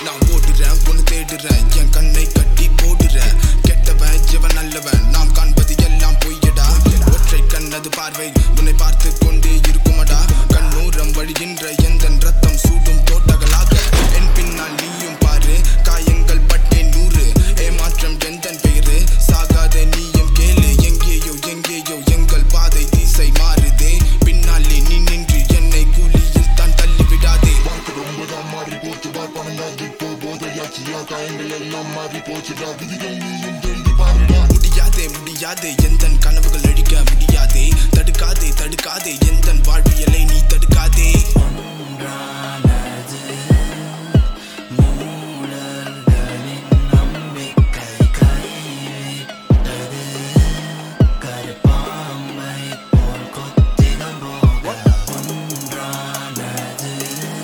நான் ஓடுறேன் ஒன்னு தேடுறேன் என் கண்ணை கட்டி போடுறேன் கெட்டவன் இவன் நல்லவன் நாம் காண்பது எல்லாம் பொய்யடா ஒற்றை கண்ணது பார்வை உன்னை பார்த்து கொண்டே இருக்குமடா கண்ணூரம் வழிகின்ற எந்த ரத்தம் சூடும் தோட்டகளாக என் பின்னால் நீயும் பாரு காயங்கள் பட்டேன் நூறு ஏமாற்றம் எந்த பெயரு சாகாத நீயும் கேளு எங்கேயோ எங்கேயோ எங்கள் பாதை திசை மாறுதே பின்னாலே நீ நின்று என்னை கூலியில் தான் தள்ளி விடாதே வாழ்க்கை ரொம்பதான் மாறி போச்சுடா பணங்காது இப்போ போதையாச்சியா காயங்கள் எல்லாம் மாறி போச்சுடா விதிகள் நீயும் தெரிந்து பாருடா முடியாதே முடியாதே எந்த கனவுகள் அழிக்க முடியாதே தடுக்காதே தடுக்காதே எந்த வாழ்வியலை நீ தடுக்காதே ஒன்றானது மூடர்களின் நம்பிக்கை கைவிட்டது கருப்பாம்பை போல் கொத்திடம் போக ஒன்றானது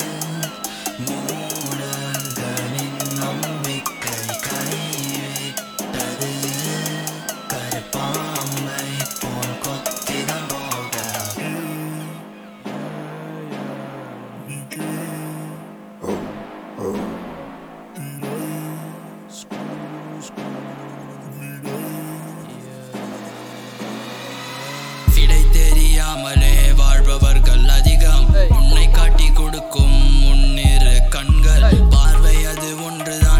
மூடர்களின் நம்பிக்கை கைவிட்டது கருப்பாம்பை போல் கொத்திடம் போக விடை தெரியாமலே வாழ்பவர்கள் அதிகம் உன்னை காட்டி கொடுக்கும் முன்னிரு கண்கள் பார்வை அது ஒன்றுதான்